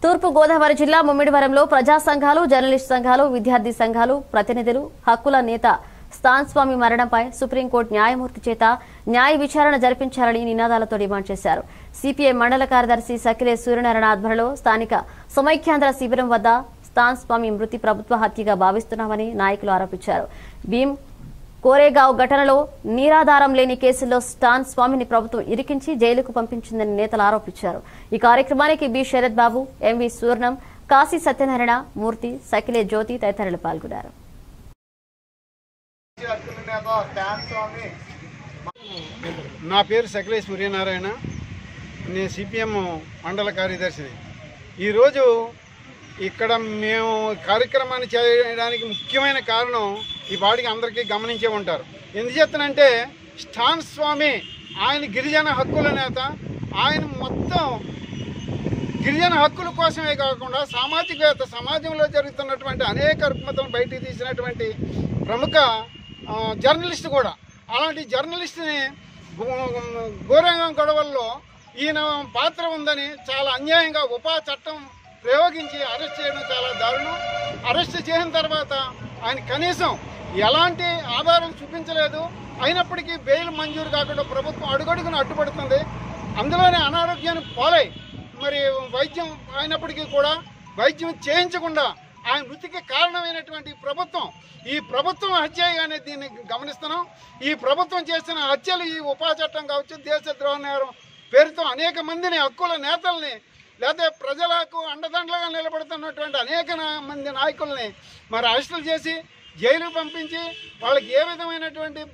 తూర్పు గోదావరి జిల్లా ముమ్మిడివరంలో ప్రజా సంఘాలు జర్నలిస్ట్ సంఘాలు విద్యార్థి సంఘాలు ప్రతినిధులు హక్కుల నేత స్థాన్ స్వామి మరణంపై సుప్రీంకోర్టు న్యాయమూర్తి చేత న్యాయ విచారణ జరిపించాలని నినాదాలతో డిమాండ్ చేశారు సిపిఐ మండల కార్యదర్శి సకిలే సూర్యనారాయణ ఆధ్వర్యంలో స్థానిక సమైక్యాంధ్ర శిబిరం వద్ద స్థాన్ స్వామి మృతి ప్రభుత్వ హత్యగా భావిస్తున్నామని నాయకులు ఆరోపించారు భీం కోరేగావ్ ఘటనలో నీరాధారం లేని కేసుల్లో స్టాన్ స్వామిని ప్రభుత్వం ఇరికించి జైలుకు పంపించిందని నేతలు ఆరోపించారు ఈ కార్యక్రమానికి బి శరత్ బాబు ఎంవి సూర్ణం కాశీ సత్యనారాయణ మూర్తి సకిలే జ్యోతి తదితరులు పాల్గొన్నారు నా పేరు సకలే సూర్యనారాయణ నేను సిపిఎం మండల కార్యదర్శిని ఈరోజు ఇక్కడ మేము కార్యక్రమాన్ని చేయడానికి ముఖ్యమైన కారణం ఈ పాటికి అందరికీ గమనించే ఉంటారు ఎందుచేతనంటే స్టాన్ స్వామి ఆయన గిరిజన హక్కుల నేత ఆయన మొత్తం గిరిజన హక్కుల కోసమే కాకుండా సామాజికవేత్త సమాజంలో జరుగుతున్నటువంటి అనేక రుగ్మతలను బయటికి తీసినటువంటి ప్రముఖ ఆ, జర్నలిస్ట్ కూడా అలాంటి జర్నలిస్ట్ని గోరంగం గొడవల్లో ఈయన పాత్ర ఉందని చాలా అన్యాయంగా ఉపా చట్టం ప్రయోగించి అరెస్ట్ చేయడం చాలా దారుణం అరెస్ట్ చేసిన తర్వాత ఆయన కనీసం ఎలాంటి ఆధారం చూపించలేదు అయినప్పటికీ బెయిల్ మంజూరు కాకుండా ప్రభుత్వం అడుగడుగున అడ్డుపడుతుంది అందులోనే అనారోగ్యాన్ని పాలై మరి వైద్యం అయినప్పటికీ కూడా వైద్యం చేయించకుండా ఆయన మృతికి కారణమైనటువంటి ఈ ప్రభుత్వం ఈ ప్రభుత్వం హత్యగానే దీన్ని గమనిస్తున్నాం ఈ ప్రభుత్వం చేసిన హత్యలు ఈ ఉపా చట్టం కావచ్చు దేశద్రోహ నేరం పేరుతో అనేక మందిని హక్కుల నేతల్ని లేదా ప్రజలకు అండదండలుగా నిలబడుతున్నటువంటి అనేక నా- మంది నాయకుల్ని మరి అరెస్టులు చేసి జైలు పంపించి వాళ్ళకి ఏ విధమైనటువంటి